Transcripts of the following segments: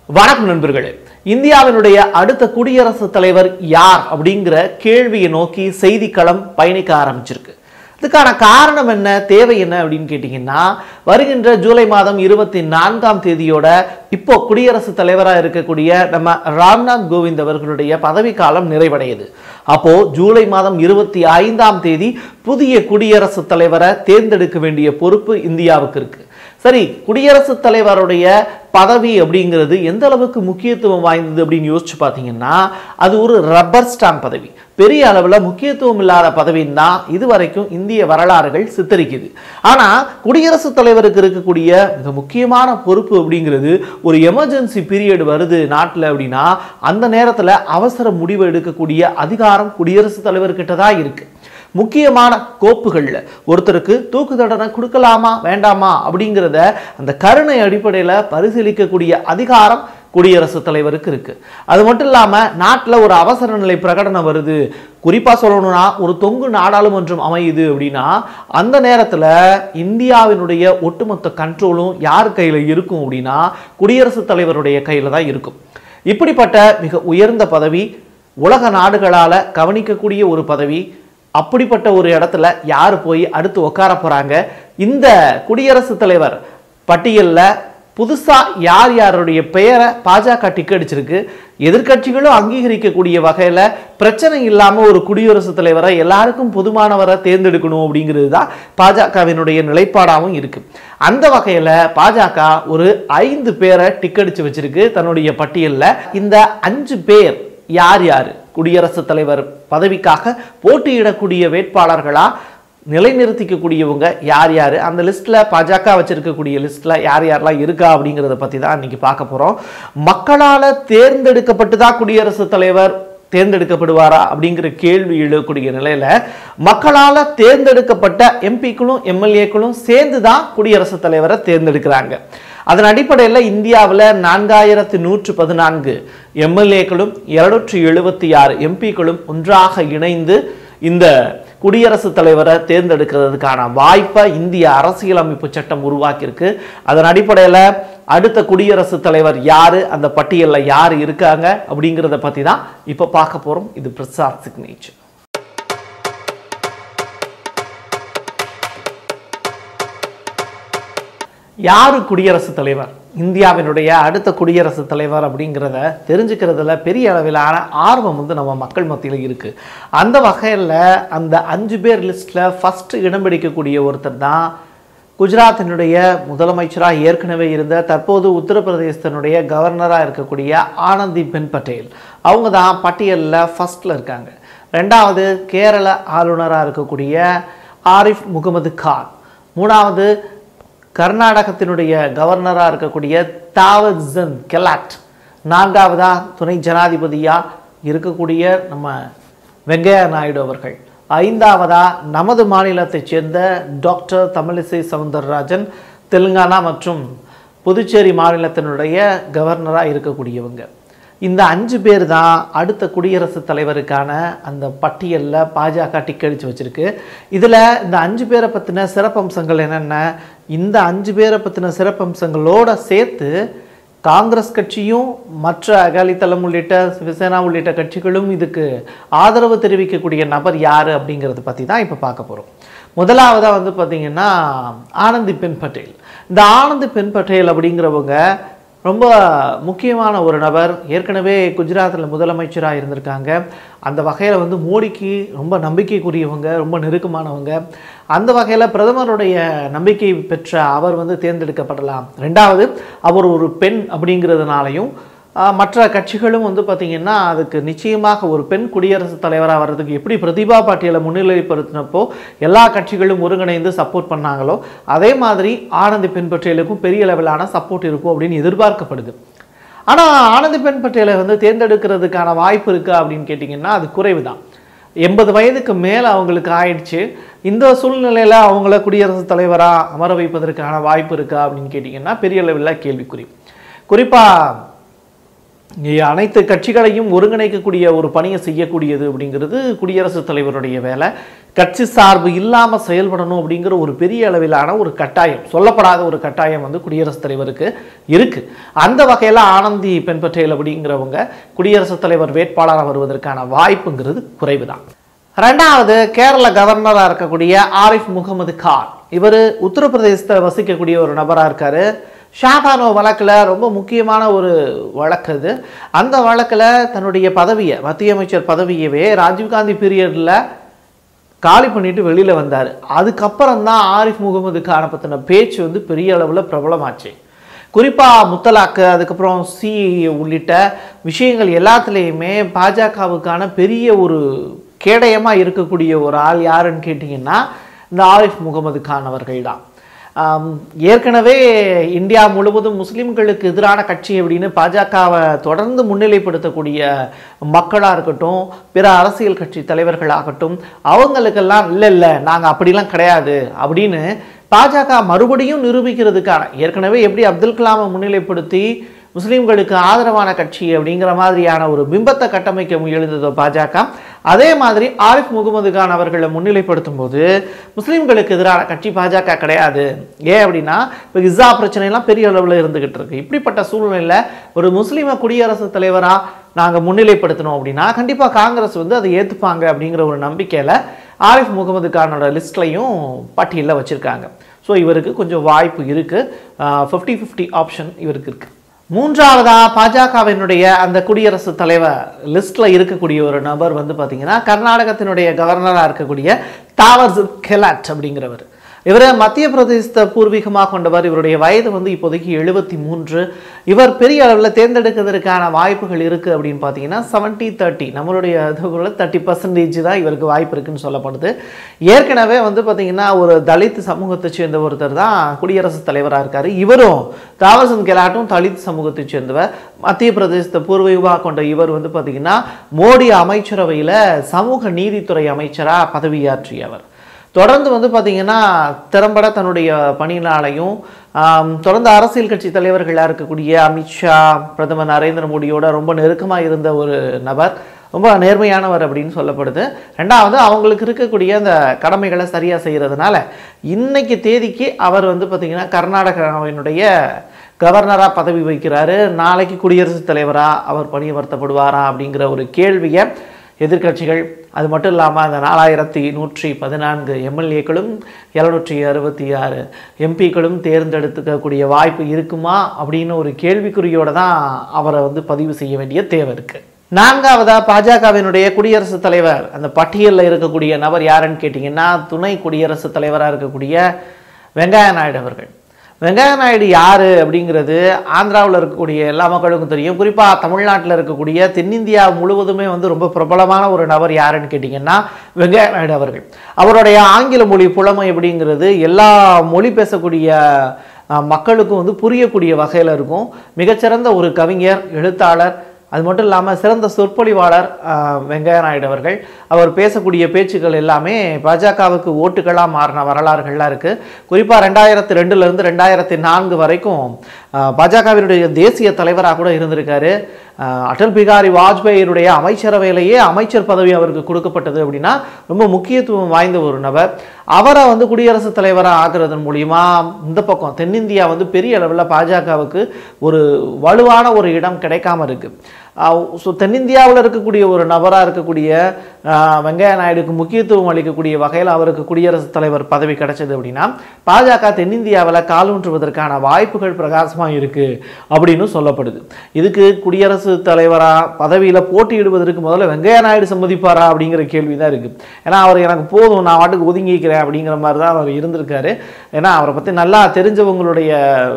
வணக்கம் நண்பர்களே இந்தியாவினுடைய அடுத்த குடியரசுத் தலைவர் யார் அப்படிங்கிற கேள்வியை நோக்கி செய்திக்களம் பயணிக்க ஆரம்பிச்சிருக்கு இதுக்கான காரணம் என்ன தேவை என்ன அப்படின்னு கேட்டிங்கன்னா வருகின்ற ஜூலை மாதம் இருபத்தி நான்காம் தேதியோட இப்போ குடியரசுத் தலைவராக இருக்கக்கூடிய நம்ம ராம்நாத் கோவிந்த் அவர்களுடைய பதவிக்காலம் நிறைவடையுது அப்போ ஜூலை மாதம் இருபத்தி ஐந்தாம் தேதி புதிய குடியரசுத் தலைவரை தேர்ந்தெடுக்க வேண்டிய பொறுப்பு இந்தியாவுக்கு இருக்கு சரி குடியரசுத் தலைவருடைய பதவி அப்படிங்கிறது எந்த அளவுக்கு முக்கியத்துவம் வாய்ந்தது அப்படின்னு யோசிச்சு பார்த்தீங்கன்னா அது ஒரு ரப்பர் ஸ்டாம்ப் பதவி பெரிய அளவில் முக்கியத்துவம் இல்லாத பதவின்னு தான் இதுவரைக்கும் இந்திய வரலாறுகள் சித்தரிக்குது ஆனால் குடியரசுத் தலைவருக்கு இருக்கக்கூடிய மிக முக்கியமான பொறுப்பு அப்படிங்கிறது ஒரு எமர்ஜென்சி பீரியட் வருது நாட்டில் அப்படின்னா அந்த நேரத்தில் அவசர முடிவு எடுக்கக்கூடிய அதிகாரம் குடியரசுத் தலைவர்கிட்ட தான் இருக்கு முக்கியமான கோப்புகளில் ஒருத்தருக்கு தூக்கு தண்டனை கொடுக்கலாமா வேண்டாமா அப்படிங்கிறத அந்த கருணை அடிப்படையில் பரிசீலிக்கக்கூடிய அதிகாரம் குடியரசுத் தலைவருக்கு இருக்கு அது மட்டும் இல்லாமல் நாட்டில் ஒரு அவசர நிலை பிரகடனம் வருது குறிப்பாக சொல்லணும்னா ஒரு தொங்கு நாடாளுமன்றம் அமையுது அப்படின்னா அந்த நேரத்தில் இந்தியாவினுடைய ஒட்டுமொத்த கண்ட்ரோலும் யார் கையில் இருக்கும் அப்படின்னா குடியரசுத் தலைவருடைய கையில் தான் இருக்கும் இப்படிப்பட்ட மிக உயர்ந்த பதவி உலக நாடுகளால் கவனிக்கக்கூடிய ஒரு பதவி அப்படிப்பட்ட ஒரு இடத்துல யார் போய் அடுத்து உட்கார போறாங்க இந்த குடியரசுத் தலைவர் பட்டியலில் புதுசா யார் யாருடைய பெயரை பாஜக டிக் அடிச்சிருக்கு எதிர்க்கட்சிகளும் அங்கீகரிக்கக்கூடிய வகையில பிரச்சனை இல்லாம ஒரு குடியரசுத் தலைவரை எல்லாருக்கும் பொதுமானவரை தேர்ந்தெடுக்கணும் அப்படிங்கிறது தான் பாஜகவினுடைய நிலைப்பாடாகவும் இருக்கு அந்த வகையில பாஜக ஒரு ஐந்து பேரை டிக் அடிச்சு வச்சிருக்கு தன்னுடைய பட்டியலில் இந்த அஞ்சு பேர் யார் யார் குடியரசுத் தலைவர் பதவிக்காக போட்டியிடக்கூடிய வேட்பாளர்களா நிலைநிறுத்திக்கக்கூடியவங்க யார் யார் அந்த லிஸ்ட்டில் பாஜக வச்சிருக்கக்கூடிய லிஸ்ட்டில் யார் யாரெல்லாம் இருக்கா அப்படிங்கிறத பற்றி தான் இன்னைக்கு பார்க்க போகிறோம் மக்களால் தேர்ந்தெடுக்கப்பட்டு தான் குடியரசுத் தலைவர் தேர்ந்தெடுக்கப்படுவாரா அப்படிங்கிற கேள்வி எழுக்கூடிய நிலையில மக்களால் தேர்ந்தெடுக்கப்பட்ட எம்பிக்களும் எம்எல்ஏக்களும் சேர்ந்து தான் குடியரசுத் தலைவரை தேர்ந்தெடுக்கிறாங்க அதன் அடிப்படையில் இந்தியாவில் நான்காயிரத்து நூற்று பதினான்கு எம்எல்ஏக்களும் இருநூற்றி எழுபத்தி ஆறு எம்பிக்களும் ஒன்றாக இணைந்து இந்த குடியரசுத் தலைவரை தேர்ந்தெடுக்கிறதுக்கான வாய்ப்பை இந்திய அரசியலமைப்பு சட்டம் உருவாக்கியிருக்கு அதன் அடிப்படையில் அடுத்த குடியரசுத் தலைவர் யார் அந்த பட்டியலில் யார் இருக்காங்க அப்படிங்கிறத பற்றி தான் இப்போ பார்க்க போகிறோம் இது பிரசாத் சிக்னேச்சர் யார் குடியரசுத் தலைவர் இந்தியாவினுடைய அடுத்த குடியரசுத் தலைவர் அப்படிங்கிறத தெரிஞ்சுக்கிறதுல பெரிய அளவிலான ஆர்வம் வந்து நம்ம மக்கள் மத்தியில் இருக்குது அந்த வகையில் அந்த அஞ்சு பேர் லிஸ்ட்டில் ஃபஸ்ட்டு இடம் பிடிக்கக்கூடிய ஒருத்தர் தான் குஜராத்தினுடைய முதலமைச்சராக ஏற்கனவே இருந்த தற்போது உத்தரப்பிரதேசத்தினுடைய கவர்னராக இருக்கக்கூடிய ஆனந்திபென் பட்டேல் அவங்க தான் பட்டியலில் ஃபஸ்ட்டில் இருக்காங்க ரெண்டாவது கேரள ஆளுநராக இருக்கக்கூடிய ஆரிஃப் முகமது கான் மூணாவது கர்நாடகத்தினுடைய கவர்னராக இருக்கக்கூடிய தாவத்சன் கெலாட் நான்காவதா துணை ஜனாதிபதியாக இருக்கக்கூடிய நம்ம வெங்கையா நாயுடு அவர்கள் ஐந்தாவதா நமது மாநிலத்தைச் சேர்ந்த டாக்டர் தமிழிசை சவுந்தரராஜன் தெலுங்கானா மற்றும் புதுச்சேரி மாநிலத்தினுடைய கவர்னராக இருக்கக்கூடியவங்க இந்த அஞ்சு பேர் தான் அடுத்த குடியரசுத் தலைவருக்கான அந்த பட்டியலில் பாஜக டிக்கடிச்சு வச்சிருக்கு இதில் இந்த அஞ்சு பேரை பற்றின சிறப்பம்சங்கள் என்னென்ன இந்த அஞ்சு பேரை பற்றின சிறப்பம்சங்களோட சேர்த்து காங்கிரஸ் கட்சியும் மற்ற அகாலிதளம் உள்ளிட்ட சிவசேனா உள்ளிட்ட கட்சிகளும் இதுக்கு ஆதரவு தெரிவிக்கக்கூடிய நபர் யார் அப்படிங்கிறத பற்றி தான் இப்போ பார்க்க போகிறோம் முதலாவதாக வந்து பார்த்திங்கன்னா ஆனந்தி பென் பட்டேல் இந்த ஆனந்தி பென் பட்டேல் அப்படிங்கிறவங்க ரொம்ப முக்கியமான ஒரு நபர் ஏற்கனவே குஜராத்தில் முதலமைச்சராக இருந்திருக்காங்க அந்த வகையில் வந்து மோடிக்கு ரொம்ப நம்பிக்கைக்குரியவங்க ரொம்ப நெருக்கமானவங்க அந்த வகையில் பிரதமருடைய நம்பிக்கை பெற்ற அவர் வந்து தேர்ந்தெடுக்கப்படலாம் ரெண்டாவது அவர் ஒரு பெண் அப்படிங்கிறதுனாலையும் ஆஹ், மற்ற கட்சிகளும் வந்து பார்த்திங்கன்னா அதுக்கு நிச்சயமாக ஒரு பெண் குடியரசுத் தலைவராக வர்றதுக்கு எப்படி பிரதிபா பாட்டியலை முன்னிலைப்படுத்தினப்போ எல்லா கட்சிகளும் ஒருங்கிணைந்து சப்போர்ட் பண்ணாங்களோ அதே மாதிரி ஆனந்தி பெண் பட்டியலுக்கும் பெரிய லெவலான சப்போர்ட் இருக்கும் அப்படின்னு எதிர்பார்க்கப்படுது ஆனால் ஆனந்தி பெண் பட்டியலை வந்து தேர்ந்தெடுக்கிறதுக்கான வாய்ப்பு இருக்கா அப்படின்னு கேட்டிங்கன்னா அது குறைவு தான் எண்பது வயதுக்கு மேலே அவங்களுக்கு ஆயிடுச்சு இந்த சூழ்நிலையில் அவங்கள குடியரசுத் தலைவராக அமர வைப்பதற்கான வாய்ப்பு இருக்கா அப்படின்னு கேட்டிங்கன்னா பெரிய லெவலில் கேள்விக்குறி குறிப்பாக இங்கே அனைத்து கட்சிகளையும் ஒருங்கிணைக்கக்கூடிய ஒரு பணியை செய்யக்கூடியது அப்படிங்கிறது குடியரசுத் தலைவருடைய வேலை கட்சி சார்பு இல்லாமல் செயல்படணும் அப்படிங்கிற ஒரு பெரிய அளவிலான ஒரு கட்டாயம் சொல்லப்படாத ஒரு கட்டாயம் வந்து குடியரசுத் தலைவருக்கு இருக்கு அந்த வகையில் ஆனந்தி பெண் பட்டேல் அப்படிங்கிறவங்க குடியரசுத் தலைவர் வேட்பாளராக வருவதற்கான வாய்ப்புங்கிறது குறைவு தான் ரெண்டாவது கேரள கவர்னராக இருக்கக்கூடிய ஆரிஃப் முகமது கான் இவர் உத்தரப்பிரதேசத்தில் வசிக்கக்கூடிய ஒரு நபராக இருக்காரு ஷாபானோ வழக்கில் ரொம்ப முக்கியமான ஒரு வழக்கு அது அந்த வழக்கில் தன்னுடைய பதவியை மத்திய அமைச்சர் பதவியவே ராஜீவ்காந்தி பீரியடில் காலி பண்ணிட்டு வெளியில் வந்தார் அதுக்கப்புறம் தான் ஆரிஃப் முகமது கானை பற்றின பேச்சு வந்து பெரிய அளவில் பிரபலமாச்சு குறிப்பாக முத்தலாக்கு அதுக்கப்புறம் சி உள்ளிட்ட விஷயங்கள் எல்லாத்துலேயுமே பாஜகவுக்கான பெரிய ஒரு கேடயமாக இருக்கக்கூடிய ஒரு ஆள் யாருன்னு கேட்டிங்கன்னா இந்த ஆரிஃப் முகமது கான் அவர்கள் தான் ஆம், ஏற்கனவே இந்தியா முழுவதும் முஸ்லிம்களுக்கு எதிரான கட்சி அப்படின்னு பாஜகவை தொடர்ந்து முன்னிலைப்படுத்தக்கூடிய மக்களாக இருக்கட்டும் பிற அரசியல் கட்சி தலைவர்களாகட்டும் அவங்களுக்கெல்லாம் இல்லை இல்லை நாங்கள் அப்படிலாம் கிடையாது அப்படின்னு பாஜக மறுபடியும் நிரூபிக்கிறதுக்கான ஏற்கனவே எப்படி அப்துல் கலாமை முன்னிலைப்படுத்தி முஸ்லீம்களுக்கு ஆதரவான கட்சி அப்படிங்கிற மாதிரியான ஒரு பிம்பத்தை கட்டமைக்க முயலுந்ததோ பாஜக அதே மாதிரி ஆரிஃப் முகமது கான் அவர்களை முன்னிலைப்படுத்தும் போது முஸ்லீம்களுக்கு எதிரான கட்சி பாஜக கிடையாது ஏன் அப்படின்னா இப்போ இஸ்ஸா பிரச்சனைலாம் பெரிய அளவில் இருந்துகிட்டு இருக்கு இப்படிப்பட்ட சூழ்நிலையில் ஒரு முஸ்லீமை குடியரசுத் தலைவராக நாங்கள் முன்னிலைப்படுத்தணும் அப்படின்னா கண்டிப்பாக காங்கிரஸ் வந்து அதை ஏற்றுப்பாங்க அப்படிங்கிற ஒரு நம்பிக்கையில் ஆரிஃப் முகமது கானோட லிஸ்ட்லையும் பட்டியலில் வச்சுருக்காங்க ஸோ இவருக்கு கொஞ்சம் வாய்ப்பு இருக்குது ஃபிஃப்டி ஃபிஃப்டி ஆப்ஷன் இவருக்கு இருக்குது மூன்றாவதா பாஜகவினுடைய அந்த குடியரசுத் தலைவர் லிஸ்ட்ல இருக்கக்கூடிய ஒரு நபர் வந்து பார்த்தீங்கன்னா கர்நாடகத்தினுடைய கவர்னராக இருக்கக்கூடிய தாவர் கெலாட் அப்படிங்கிறவர் இவர் மத்திய பிரதேசத்தை பூர்வீகமாக கொண்டவர் இவருடைய வயது வந்து இப்போதைக்கு எழுபத்தி மூன்று இவர் பெரிய அளவில் தேர்ந்தெடுக்கிறதுக்கான வாய்ப்புகள் இருக்குது அப்படின்னு பார்த்தீங்கன்னா செவன்ட்டி தேர்ட்டி நம்மளுடைய இதுக்குள்ள தேர்ட்டி பர்சன்டேஜ் தான் இவருக்கு வாய்ப்பு இருக்குன்னு சொல்லப்படுது ஏற்கனவே வந்து பார்த்தீங்கன்னா ஒரு தலித் சமூகத்தை சேர்ந்த ஒருத்தர் தான் குடியரசுத் தலைவராக இருக்கார் இவரும் தாவர்சந்த் கெலாட்டும் தலித் சமூகத்தை சேர்ந்தவர் மத்திய பிரதேசத்தை பூர்வீகமாக கொண்ட இவர் வந்து பார்த்தீங்கன்னா மோடி அமைச்சரவையில் சமூக நீதித்துறை அமைச்சராக பதவியாற்றியவர் தொடர்ந்து வந்து பார்த்தீங்கன்னா திறம்பட தன்னுடைய பணியினாலையும் ஆம், தொடர்ந்து அரசியல் கட்சி தலைவர்களாக இருக்கக்கூடிய அமித்ஷா பிரதமர் நரேந்திர மோடியோட ரொம்ப நெருக்கமாக இருந்த ஒரு நபர் ரொம்ப நேர்மையானவர் அப்படின்னு சொல்லப்படுது ரெண்டாவது அவங்களுக்கு இருக்கக்கூடிய அந்த கடமைகளை சரியாக செய்கிறதுனால இன்னைக்கு தேதிக்கு அவர் வந்து பார்த்திங்கன்னா கர்நாடகாவினுடைய கவர்னராக பதவி வகிக்கிறாரு நாளைக்கு குடியரசுத் தலைவராக அவர் பணியமர்த்தப்படுவாரா அப்படிங்கிற ஒரு கேள்வியை எதிர்க்கட்சிகள் அது மட்டும் இல்லாமல் அந்த நாலாயிரத்தி நூற்றி பதினான்கு எம்எல்ஏக்களும் எழுநூற்றி அறுபத்தி ஆறு எம்பிக்களும் தேர்ந்தெடுத்துக்கக்கூடிய வாய்ப்பு இருக்குமா அப்படின்னு ஒரு கேள்விக்குறியோட தான் அவரை வந்து பதிவு செய்ய வேண்டிய தேவை இருக்குது நான்காவதா பாஜகவினுடைய குடியரசுத் தலைவர் அந்த பட்டியலில் இருக்கக்கூடிய நபர் யாருன்னு கேட்டிங்கன்னா துணை குடியரசுத் தலைவராக இருக்கக்கூடிய வெங்கையா நாயுடு அவர்கள் வெங்கையா நாயுடு யார் அப்படிங்கிறது ஆந்திராவில் இருக்கக்கூடிய எல்லா மக்களுக்கும் தெரியும் குறிப்பாக தமிழ்நாட்டில் இருக்கக்கூடிய தென்னிந்தியா முழுவதுமே வந்து ரொம்ப பிரபலமான ஒரு நபர் யாருன்னு கேட்டிங்கன்னா வெங்கையா நாயுடு அவர்கள் அவருடைய ஆங்கில மொழி புலமை அப்படிங்கிறது எல்லா மொழி பேசக்கூடிய அஹ், மக்களுக்கும் வந்து புரியக்கூடிய வகையில் இருக்கும் மிகச்சிறந்த ஒரு கவிஞர் எழுத்தாளர் அது மட்டும் இல்லாமல் சிறந்த சொற்பொழிவாளர் ஆஹ், வெங்கையா நாயுடு அவர்கள் அவர் பேசக்கூடிய பேச்சுக்கள் எல்லாமே பாஜகவுக்கு ஓட்டுகளாக மாறின வரலாறுகள்லாம் இருக்குது குறிப்பாக ரெண்டாயிரத்தி ரெண்டுலேருந்து ரெண்டாயிரத்தி நான்கு வரைக்கும் ஆஹ், பாஜகவினுடைய தேசிய தலைவராக கூட இருந்திருக்காரு ஆஹ், அடல் பிகாரி வாஜ்பாயினுடைய அமைச்சரவையிலேயே அமைச்சர் பதவி அவருக்கு கொடுக்கப்பட்டது அப்படின்னா ரொம்ப முக்கியத்துவம் வாய்ந்த ஒரு நபர் அவரை வந்து குடியரசுத் தலைவராக ஆக்குறதன் மூலியமா இந்த பக்கம் தென்னிந்தியா வந்து பெரிய அளவில் பாஜகவுக்கு ஒரு வலுவான ஒரு இடம் கிடைக்காம இருக்கு ஸோ தென்னிந்தியாவில் இருக்கக்கூடிய ஒரு நபராக இருக்கக்கூடிய ஆஹ், வெங்கையா நாயுடுக்கு முக்கியத்துவம் அளிக்கக்கூடிய வகையில் அவருக்கு குடியரசுத் தலைவர் பதவி கிடைச்சது அப்படின்னா பாஜக தென்னிந்தியாவில் காலூன்றுவதற்கான வாய்ப்புகள் பிரகாசமாக இருக்கு அப்படின்னு சொல்லப்படுது இதுக்கு குடியரசுத் தலைவராக பதவியில் போட்டியிடுவதற்கு முதல்ல வெங்கையா நாயுடு சம்மதிப்பாரா அப்படிங்கிற கேள்வி தான் இருக்குது ஏன்னா அவர் எனக்கு போதும் நான் வாட்டுக்கு ஒதுங்கிக்கிறேன் அப்படிங்கிற மாதிரி தான் அவர் இருந்திருக்காரு ஏன்னா அவரை பற்றி நல்லா தெரிஞ்சவங்களுடைய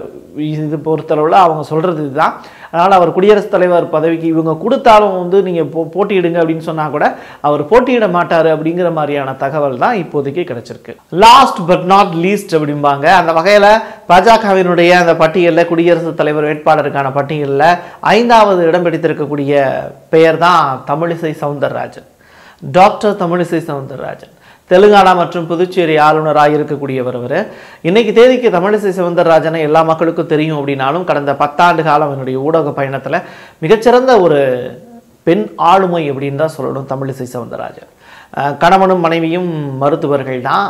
இது பொறுத்தளவில் அவங்க சொல்கிறது இதுதான் அதனால் அவர் குடியரசுத் தலைவர் பதவிக்கு இவங்க கொடுத்தாலும் வந்து நீங்கள் போ போட்டியிடுங்க அப்படின்னு சொன்னால் கூட அவர் போட்டியிட மாட்டார் அப்படிங்கிற மாதிரியான தகவல் தான் இப்போதைக்கு கிடைச்சிருக்கு லாஸ்ட் பட் நாட் லீஸ்ட் அப்படிம்பாங்க அந்த வகையில் பாஜகவினுடைய அந்த பட்டியலில் குடியரசுத் தலைவர் வேட்பாளருக்கான பட்டியலில் ஐந்தாவது இடம் பிடித்திருக்கக்கூடிய பெயர் தான் தமிழிசை சவுந்தரராஜன் டாக்டர் தமிழிசை சவுந்தரராஜன் தெலுங்கானா மற்றும் புதுச்சேரி ஆளுநராக இருக்கக்கூடியவர் அவர் இன்னைக்கு தேதிக்கு தமிழிசை சவுந்தரராஜனை எல்லா மக்களுக்கும் தெரியும் அப்படின்னாலும் கடந்த பத்தாண்டு காலம் என்னுடைய ஊடக பயணத்துல மிகச்சிறந்த ஒரு பெண் ஆளுமை அப்படின்னு தான் சொல்லணும் தமிழிசை சவுந்தரராஜன் அஹ் கணவனும் மனைவியும் மருத்துவர்கள் தான்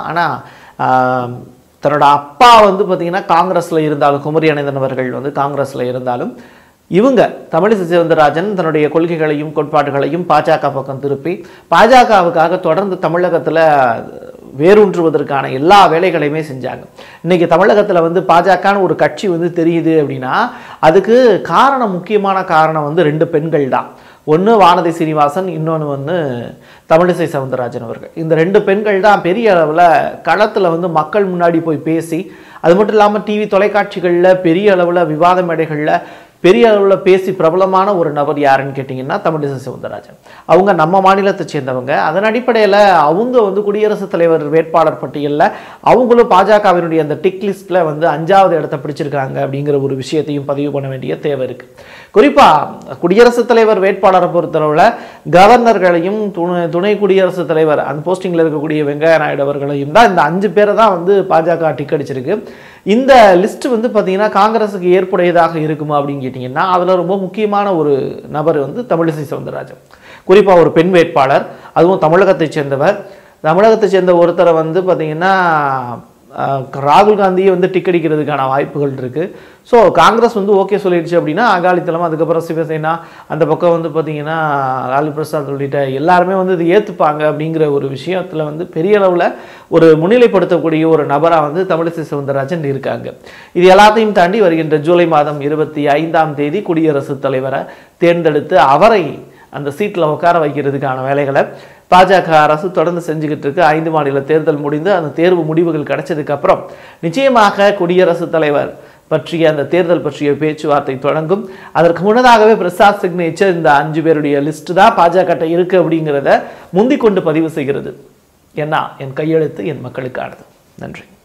ஆனால் தன்னோட அப்பா வந்து பார்த்திங்கன்னா காங்கிரஸில் இருந்தாலும் குமரி அனந்தன் அவர்கள் வந்து காங்கிரஸில் இருந்தாலும் இவங்க தமிழிசை சவுந்தரராஜன் தன்னுடைய கொள்கைகளையும் கோட்பாடுகளையும் பாஜக பக்கம் திருப்பி பாஜகவுக்காக தொடர்ந்து தமிழகத்தில் வேரூன்றுவதற்கான எல்லா வேலைகளையுமே செஞ்சாங்க இன்னைக்கு தமிழகத்தில் வந்து பாஜகன்னு ஒரு கட்சி வந்து தெரியுது அப்படின்னா அதுக்கு காரணம் முக்கியமான காரணம் வந்து ரெண்டு பெண்கள் தான் ஒன்று வானதி சீனிவாசன் இன்னொன்று வந்து தமிழிசை சவுந்தரராஜன் அவர்கள் இந்த ரெண்டு பெண்கள் தான் பெரிய அளவில் களத்தில் வந்து மக்கள் முன்னாடி போய் பேசி அது மட்டும் இல்லாமல் டிவி தொலைக்காட்சிகளில் பெரிய அளவில் விவாத மேடைகளில் பெரிய அளவில் பேசி பிரபலமான ஒரு நபர் யாருன்னு கேட்டிங்கன்னா தமிழிசை சவுந்தரராஜன் அவங்க நம்ம மாநிலத்தை சேர்ந்தவங்க அதன் அடிப்படையில் அவங்க வந்து குடியரசுத் தலைவர் வேட்பாளர் பட்டியலில் அவங்களும் பாஜகவினுடைய அந்த டிக் லிஸ்ட்டில் வந்து அஞ்சாவது இடத்த பிடிச்சிருக்காங்க அப்படிங்கிற ஒரு விஷயத்தையும் பதிவு பண்ண வேண்டிய தேவை இருக்குது குறிப்பாக குடியரசுத் தலைவர் வேட்பாளரை பொறுத்தளவில் கவர்னர்களையும் துணை துணை குடியரசுத் தலைவர் அந்த போஸ்டிங்கில் இருக்கக்கூடிய வெங்கையா நாயுடு அவர்களையும் தான் இந்த அஞ்சு பேரை தான் வந்து பாஜக டிக் அடிச்சிருக்கு இந்த லிஸ்ட் வந்து பார்த்தீங்கன்னா காங்கிரஸுக்கு ஏற்புடையதாக இருக்குமா அப்படின்னு கேட்டிங்கன்னா அதில் ரொம்ப முக்கியமான ஒரு நபர் வந்து தமிழிசை சவுந்தரராஜன் குறிப்பாக ஒரு பெண் வேட்பாளர் அதுவும் தமிழகத்தைச் சேர்ந்தவர் தமிழகத்தைச் சேர்ந்த ஒருத்தரை வந்து பார்த்தீங்கன்னா அஹ், ராகுல் காந்தியை வந்து டிக் அடிக்கிறதுக்கான வாய்ப்புகள் இருக்குது ஸோ காங்கிரஸ் வந்து ஓகே சொல்லிடுச்சு அப்படின்னா அகாலித்தளம் அதுக்கப்புறம் சிவசேனா அந்த பக்கம் வந்து பார்த்தீங்கன்னா லாலு பிரசாத் உள்ளிட்ட எல்லாருமே வந்து இது ஏற்றுப்பாங்க அப்படிங்கிற ஒரு விஷயத்தில் வந்து பெரிய அளவில் ஒரு முன்னிலைப்படுத்தக்கூடிய ஒரு நபராக வந்து தமிழிசை சவுந்தரராஜன் இருக்காங்க இது எல்லாத்தையும் தாண்டி வருகின்ற ஜூலை மாதம் இருபத்தி ஐந்தாம் தேதி குடியரசுத் தலைவரை தேர்ந்தெடுத்து அவரை அந்த சீட்டில் உட்கார வைக்கிறதுக்கான வேலைகளை பாஜக அரசு தொடர்ந்து செஞ்சுக்கிட்டு இருக்கு ஐந்து மாநில தேர்தல் முடிந்து அந்த தேர்வு முடிவுகள் கிடைச்சதுக்கு அப்புறம் நிச்சயமாக குடியரசுத் தலைவர் பற்றிய அந்த தேர்தல் பற்றிய பேச்சுவார்த்தை தொடங்கும் அதற்கு முன்னதாகவே பிரசாத் சிக்னேச்சர் இந்த அஞ்சு பேருடைய லிஸ்ட் தான் பாஜக இருக்கு அப்படிங்கிறத முந்திக் கொண்டு பதிவு செய்கிறது ஏன்னா என் கையெழுத்து என் மக்களுக்கானது நன்றி